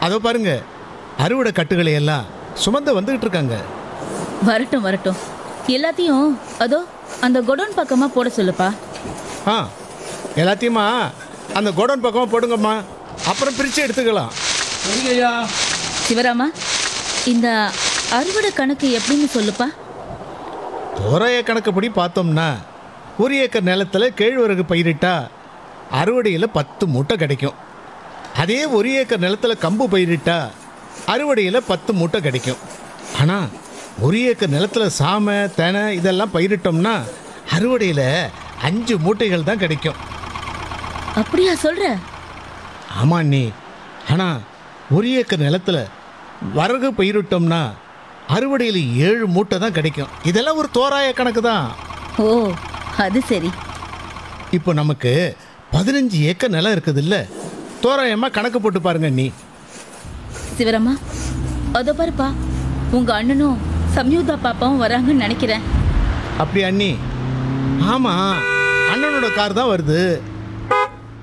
அதோ பாருங்க அறுவடை கட்டுகளை எல்லாம் சுமந்து வந்துகிட்டு இருக்காங்க வரட்டும் வரட்டும் எல்லாத்தையும் அதோ அந்த கொடோன் பக்கமா போட சொல்லுப்பா ஆ எல்லாத்தையுமா அந்த கோடவுன் பக்கமாக போடுங்கம்மா அப்புறம் பிரித்து எடுத்துக்கலாம் சரிங்க ஐயா சிவராமா இந்த அறுவடை கணக்கு எப்படின்னு சொல்லுப்பா தோராய கணக்குப்படி பார்த்தோம்னா ஒரு ஏக்கர் நிலத்தில் கேழ்வரகு பயிரிட்டா அறுவடையில் பத்து மூட்டை கிடைக்கும் அதே ஒரு ஏக்கர் நிலத்தில் கம்பு பயிரிட்டா அறுவடையில் பத்து மூட்டை கிடைக்கும் ஆனால் ஒரு ஏக்கர் நிலத்தில் சாமை தெனை இதெல்லாம் பயிரிட்டோம்னா அறுவடையில் அஞ்சு மூட்டைகள் தான் கிடைக்கும் அப்படியா சொல்ற ஆமா நீ ஆனால் ஒரு ஏக்கர் நிலத்தில் வரகு பயிரிட்டோம்னா அறுவடையில் ஏழு மூட்டை தான் கிடைக்கும் இதெல்லாம் ஒரு தோராய கணக்கு தான் ஓ அது சரி இப்போ நமக்கு பதினஞ்சு ஏக்கர் நிலம் இருக்குது இல்லை தோராயமாக கணக்கு போட்டு பாருங்க நீ சிவராமா அதோ பாருப்பா உங்க அண்ணனும் சம்யுக்தா பாப்பாவும் வராங்கன்னு நினைக்கிறேன் அப்படி அண்ணி ஆமாம் அண்ணனோட கார் தான் வருது